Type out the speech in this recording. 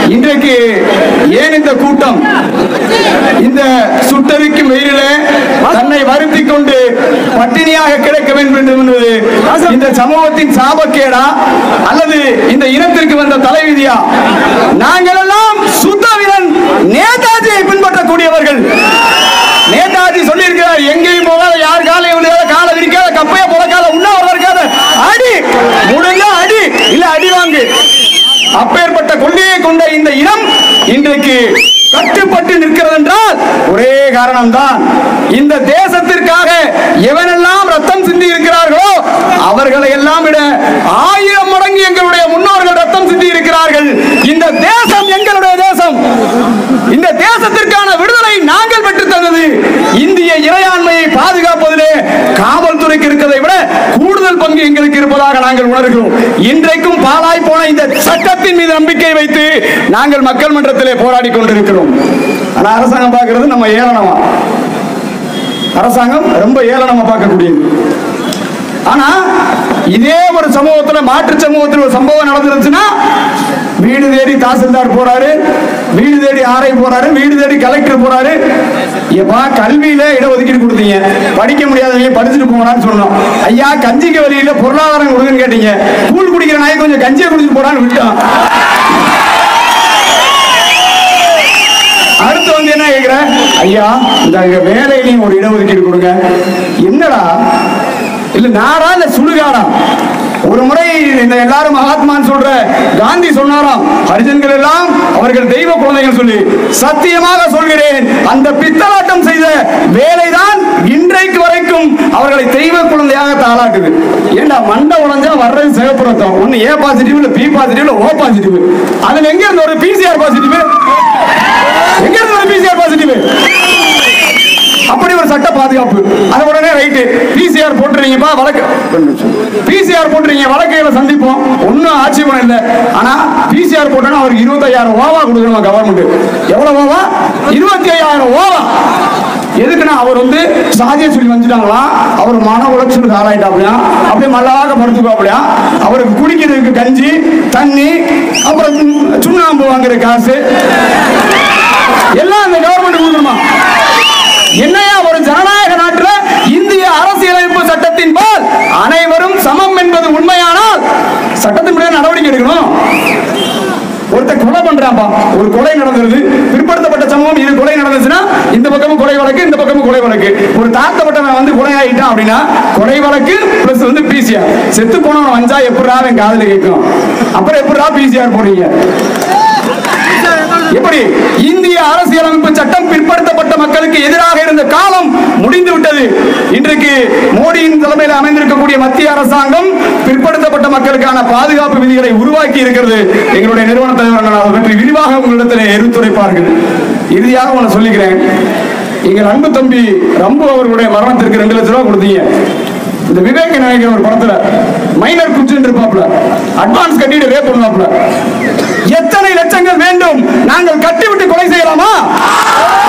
இன்றைக்கு ஏன் இந்த கூட்டம் இந்த சுட்டரிக்கும் வெயிலிலே தன்னை வருத்தி கொண்டு பட்டினியாக கிடக்க வேண்டும் என்பது இந்த சமூகத்தின் சாபக்கேடா அல்லது இந்த இனத்திற்கு வந்த தலைவிதியா நாங்கள் எல்லாம் சுத்தவீரன் நேதாஜியை பின்பற்றக்கூடியவர்கள் நேதாஜி சொல்லியிருக்கிறார் எங்கேயும் போகாத யார் காலையும் விழுகாத காலை விரிக்காத கப்பைய புறக்காத உண்ணாவிரதம் இருக்காத அடி முடிஞ்சா அடி இல்ல அடி வாங்கு அப்பேற்பட்ட கொள்கையை கொண்ட இந்த இனம் இன்றைக்கு கட்டுப்பட்டு நிற்கிறது என்றால் ஒரே காரணம்தான் இந்த தேசத்திற்காக எவனெல்லாம் ரத்தம் சிந்தி இருக்கிறார்களோ அவர்களை எல்லாம் விட ஆயிரம் மடங்கு எங்களுடைய முன்னோர்கள் ரத்தம் சிந்தி இருக்கிறார்கள் இந்த தேசம் எங்களுடைய தேசம் இந்த தேசத்திற்கான விடுதலை நாங்கள் பெற்றுத் தந்தது இந்திய இறையாண்மையை பாதுகாப்பதிலே காவல்துறைக்கு இருக்கிறதை விட கூடுதல் பங்கு எங்களுக்கு இருப்பதாக நாங்கள் உணர்கிறோம் இன்றைக்கும் பாலாய் போன இந்த சட்டத்தின் மீது நம்பிக்கை வைத்து நாங்கள் மக்கள் மன்றத்திலே போராடி கொண்டிருக்கிறோம் ஆனா அரசாங்கம் பார்க்கிறது நம்ம ஏளனமா அரசாங்கம் ரொம்ப ஏளனமா பார்க்கக்கூடியது ஆனா இதே ஒரு சமூகத்துல மாற்று சமூகத்தில் ஒரு சம்பவம் நடந்துருச்சுன்னா வீடு தேடி தாசில்தார் போறாரு வீடு தேடி ஆர்ஐ போறாரு வீடு தேடி கலெக்டர் போறாரு ஏப்பா கல்வியில இடஒதுக்கீடு கொடுத்தீங்க படிக்க முடியாதவங்க படிச்சுட்டு போங்கன்னு சொன்னோம் ஐயா கஞ்சிக்கு வழியில பொருளாதாரம் கொடுங்கன்னு கேட்டீங்க கூழ் குடிக்கிற நாய் கொஞ்சம் கஞ்சியை குடிச்சிட்டு போடான்னு விட்டோம் அடுத்து வந்து என்ன கேக்குற ஐயா இந்த இங்க வேலையிலையும் ஒரு இடஒதுக்கீடு கொடுங்க என்னடா இல்ல நாரா இல்ல சுடுகாடா ஒரு முறை இந்த எல்லாரும் மகாத்மான்னு சொல்ற காந்தி சொன்னாராம் ஹரிஜன்கள் எல்லாம் அவர்கள் தெய்வ குழந்தைகள் சொல்லி சத்தியமாக சொல்கிறேன் அந்த பித்தலாட்டம் செய்த வேலைதான் இன்றைக்கு வரைக்கும் அவர்களை தெய்வ குழந்தையாக தாளாட்டுது ஏண்டா மண்டை உடைஞ்சா வர்றது சிவப்பு ரத்தம் ஒன்னு ஏ பாசிட்டிவ் இல்ல பி பாசிட்டிவ் இல்ல ஓ பாசிட்டிவ் அதுல எங்க இருந்து ஒரு பிசிஆர் பாசிட்டிவ் எங்க இருந்து ஒரு பிசிஆர் பாசிட்டிவ் அப்படி ஒரு சட்ட பாதுகாப்பு அது உடனே ரைட்டு பிசிஆர் போட்டுறீங்கப்பா வழக்கு பிசிஆர் போட்டுறீங்க வழக்குகளை சந்திப்போம் ஒன்றும் ஆட்சேபணம் இல்லை ஆனா பிசிஆர் போட்டோன்னா அவருக்கு இருபத்தையாயிரம் ஓவா கொடுக்கணும் கவர்மெண்ட் எவ்வளவு ஓவா இருபத்தி ஐயாயிரம் ஓவா எதுக்குன்னா அவர் வந்து சாதியை சொல்லி வந்துட்டாங்களா அவர் மன உளைச்சலுக்கு ஆளாயிட்டாப்லையா அப்படியே மல்லாக படுத்துக்கோப்பலையா அவருக்கு குடிக்கிறதுக்கு கஞ்சி தண்ணி அப்புறம் சுண்ணாம்பு வாங்குற காசு எல்லாம் இந்த கவர்மெண்ட் கொடுக்கணுமா என்னையா ஒரு ஜனநாயக நாட்டில் இந்திய அரசியலமைப்பு சட்டத்தின் பால் அனைவரும் சமம் என்பது உண்மையானால் சட்டத்தின் நடவடிக்கை எடுக்கணும் ஒருத்தன் கொலை பண்றான்பா ஒரு கொலை நடந்துருது பிற்படுத்தப்பட்ட சமூகம் இது கொலை நடந்துச்சுன்னா இந்த பக்கமும் கொலை வழக்கு இந்த பக்கமும் கொலை வழக்கு ஒரு தாழ்த்தப்பட்டவன் வந்து கொலை ஆயிட்டான் அப்படின்னா கொலை வழக்கு பிளஸ் வந்து பிசிஆர் செத்து போனவன் வந்தா எப்படிடா அவன் காதுல கேட்கும் அப்புறம் எப்படிடா பிசிஆர் போடுறீங்க எப்படி இந்திய அரசியலமைப்பு சட்டம் பிற்படுத்தப்பட்ட மக்களுக்கு எதிராக இருந்த காலம் முடிந்து விட்டது இன்றைக்கு மோடியின் தலைமையில் அமைந்திருக்கக்கூடிய மத்திய அரசாங்கம் பிற்படுத்தப்பட்ட மக்களுக்கான பாதுகாப்பு விதிகளை உருவாக்கி இருக்கிறது எங்களுடைய நிறுவன தலைவர்கள் அதை பற்றி விரிவாக உங்களிடத்தில் எடுத்துரைப்பார்கள் இறுதியாக ஒன்று சொல்லிக்கிறேன் எங்கள் அன்பு தம்பி ரம்பு அவர்களுடைய மரணத்திற்கு ரெண்டு லட்சம் ரூபாய் கொடுத்தீங்க இந்த விவேக நாயகன் ஒரு படத்துல மைனர் குச்சுன்னு இருப்பாப்ல அட்வான்ஸ் கட்டிட்டு ரேப் பண்ணுவாப்ல எத்தனை லட்சங்கள் வேண்டும் நாங்கள் கட்டிவிட்டு கொலை செய்யலாமா